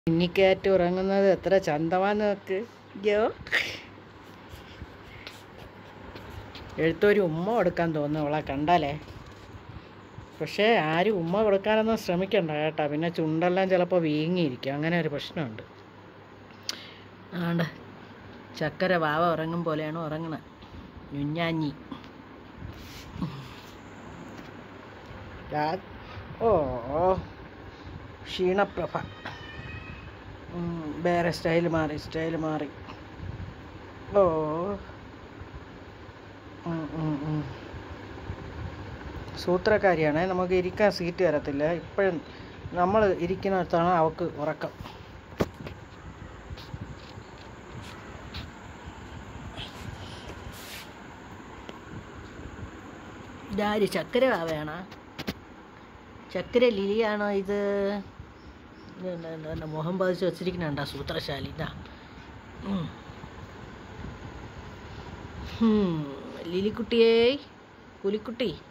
ഇന്നിക്കയറ്റ് ഉറങ്ങുന്നത് എത്ര ചന്തമാന്ന് നോക്ക് അയ്യോ എഴുത്തൊരു ഉമ്മ കൊടുക്കാൻ തോന്നുന്നു അവളെ കണ്ടാലേ പക്ഷേ ആരും ഉമ്മ കൊടുക്കാനൊന്നും ശ്രമിക്കണ്ട കേട്ടോ പിന്നെ ചുണ്ടെല്ലാം ചിലപ്പോൾ വീങ്ങിയിരിക്കും അങ്ങനെ ഒരു പ്രശ്നമുണ്ട് ആണ്ട് ചക്കര വാവ ഉറങ്ങും പോലെയാണ് ഉറങ്ങണത് ഞുഞ്ഞാഞ്ഞി രാ- ഓ ക്ഷീണപ്രഭ ഉം, വേറെ സ്റ്റൈൽ മാറി സ്റ്റൈൽ മാറി ഓ ഉം, ഉം, ഉം. സൂത്രക്കാരിയാണേ നമുക്ക് ഇരിക്കാൻ സീറ്റ് തരത്തില്ല ഇപ്പോഴും നമ്മൾ ഇരിക്കുന്നിടത്താണ് അവൾക്ക് ഉറക്കം ഇതാര് ചക്കര വേണ ചക്കര ലിലിയാണോ ഇത് ഇത് എന്താ, എന്താ, എന്താ, മുഖം പതിച്ച് വെച്ചിരിക്കുന്നുണ്ടാ സൂത്രശാലി ഇതാ ഉം. ഹും, ലിലിക്കുട്ടിയേ പുലിക്കുട്ടി